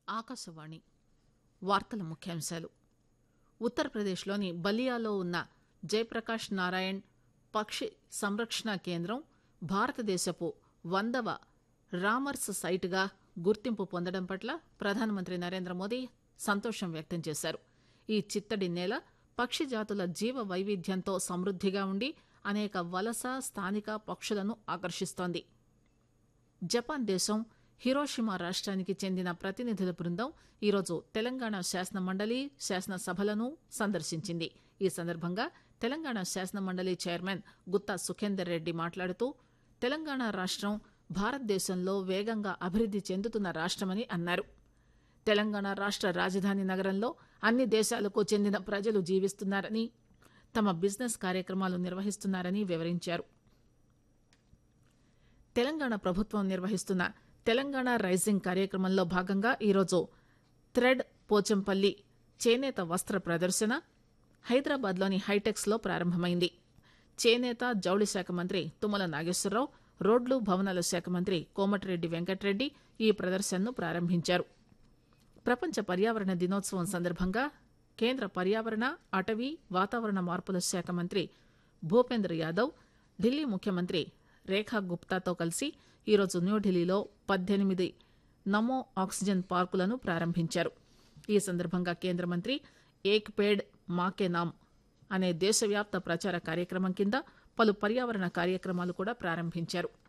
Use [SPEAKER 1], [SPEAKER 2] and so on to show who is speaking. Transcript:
[SPEAKER 1] ఆకాశవాణి వార్తల ముఖ్యాంశాలు ఉత్తరప్రదేశ్లోని బలియాలో ఉన్న జయప్రకాష్ నారాయణ్ పక్షి సంరక్షణ కేంద్రం భారతదేశపు వందవ రామర్స్ సైట్గా గుర్తింపు పొందడం పట్ల ప్రధానమంత్రి నరేంద్ర మోదీ సంతోషం వ్యక్తం చేశారు ఈ చిత్తడి నేల పక్షి జాతుల జీవ వైవిధ్యంతో సమృద్దిగా ఉండి అనేక వలస స్థానిక పక్షులను ఆకర్షిస్తోంది జపాన్ దేశం హిరోషిమా రాష్ట్రానికి చెందిన ప్రతినిధుల బృందం ఈరోజు తెలంగాణ శాసన మండలి శాసనసభలను సందర్శించింది ఈ సందర్భంగా తెలంగాణ శాసన మండలి చైర్మన్ గుత్తా సుఖేందర్ రెడ్డి మాట్లాడుతూ తెలంగాణ రాష్ట్రం భారతదేశంలో వేగంగా అభివృద్ది చెందుతున్న రాష్ట్రమని అన్నారు తెలంగాణ రాష్ట్ర రాజధాని నగరంలో అన్ని దేశాలకు చెందిన ప్రజలు జీవిస్తున్నారని తమ బిజినెస్ కార్యక్రమాలు నిర్వహిస్తున్నారని వివరించారు తెలంగాణ ప్రభుత్వం నిర్వహిస్తున్న తెలంగాణ రైజింగ్ కార్యక్రమంలో భాగంగా ఈరోజు థ్రెడ్ పోచంపల్లి చేనేత వస్త్ర ప్రదర్శన హైదరాబాద్లోని హైటెక్స్ లో ప్రారంభమైంది చేనేత జౌళి శాఖ మంత్రి తుమ్మల నాగేశ్వరరావు రోడ్లు భవనాల శాఖ మంత్రి కోమటిరెడ్డి వెంకటరెడ్డి ఈ ప్రదర్శనను ప్రారంభించారు ప్రపంచ పర్యావరణ దినోత్సవం సందర్భంగా కేంద్ర పర్యావరణ అటవీ వాతావరణ మార్పుల శాఖ మంత్రి భూపేంద్ర యాదవ్ ఢిల్లీ ముఖ్యమంత్రి రేఖా గుప్తాతో కలిసి ఈరోజు న్యూఢిల్లీలో పద్దెనిమిది నమో ఆక్సిజన్ పార్కులను ప్రారంభించారు ఈ సందర్భంగా కేంద్ర మంత్రి ఏక్ పేడ్ మాకే నామ్ అనే దేశవ్యాప్త ప్రచార కార్యక్రమం కింద పలు పర్యావరణ కార్యక్రమాలు కూడా ప్రారంభించారు